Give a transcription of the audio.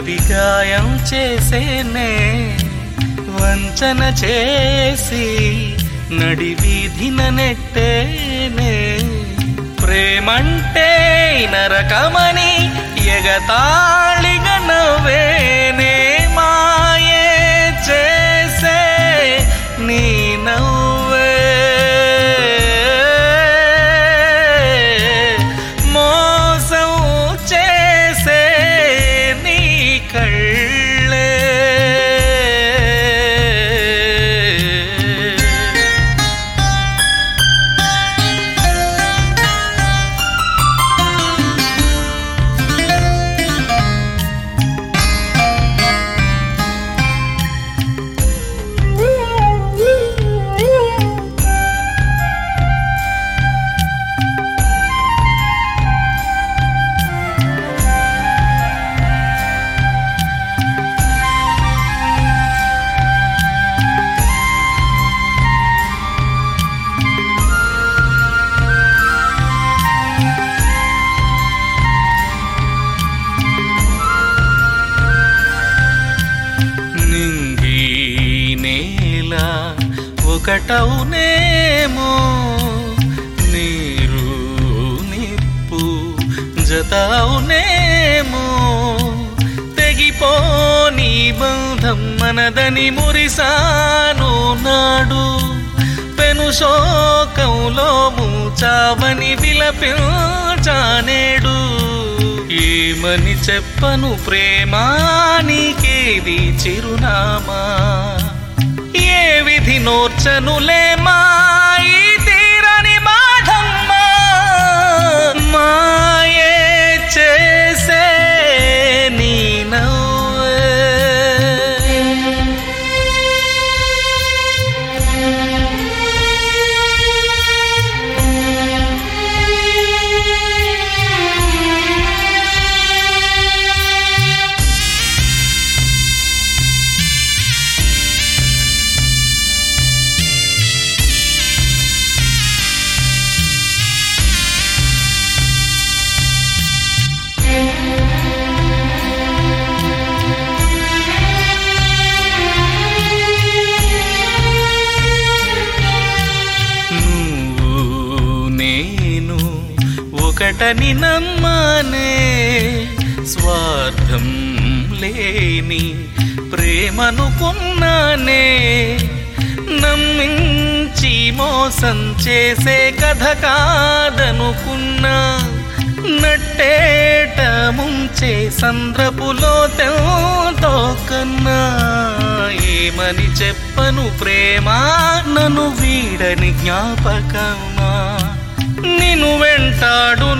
గుండె గాయం చేసేనే వంచన చేసి నడి వీధిన నెట్టేనే ప్రేమంటే నరకమని ఎగతాళిగా నవ్వేనే మాయే చేసే నీ నవ్వే మోసం చేసే నీ కళ్ళే నింగి నేల ఒకటవునేమో నీరు నిప్పు జతవునేమో తెగిపోని బంధం మనదని మురిసాను నాడు పెను శోకంలో మూచావని విలపించానేడు ఏమని చెప్పను ప్రేమానికేది చిరునామా ఏ విధి నోర్చనులేమా ఈ తీరని బాధమ్మా మాయే చేసే నీ నవ్వే నువ్వు నేను ఒకటని నమ్మనే స్వార్థం లేని ప్రేమనుకున్నానే నమ్మించి మోసం చేసే కథ కాదనుకున్నా నట్టేట ముంచే సంద్రపులో తెంతో కన్నా ఏమని చెప్పను ప్రేమ నన్ను వీడని జ్ఞాపకమా నిన్ను వెంటాడు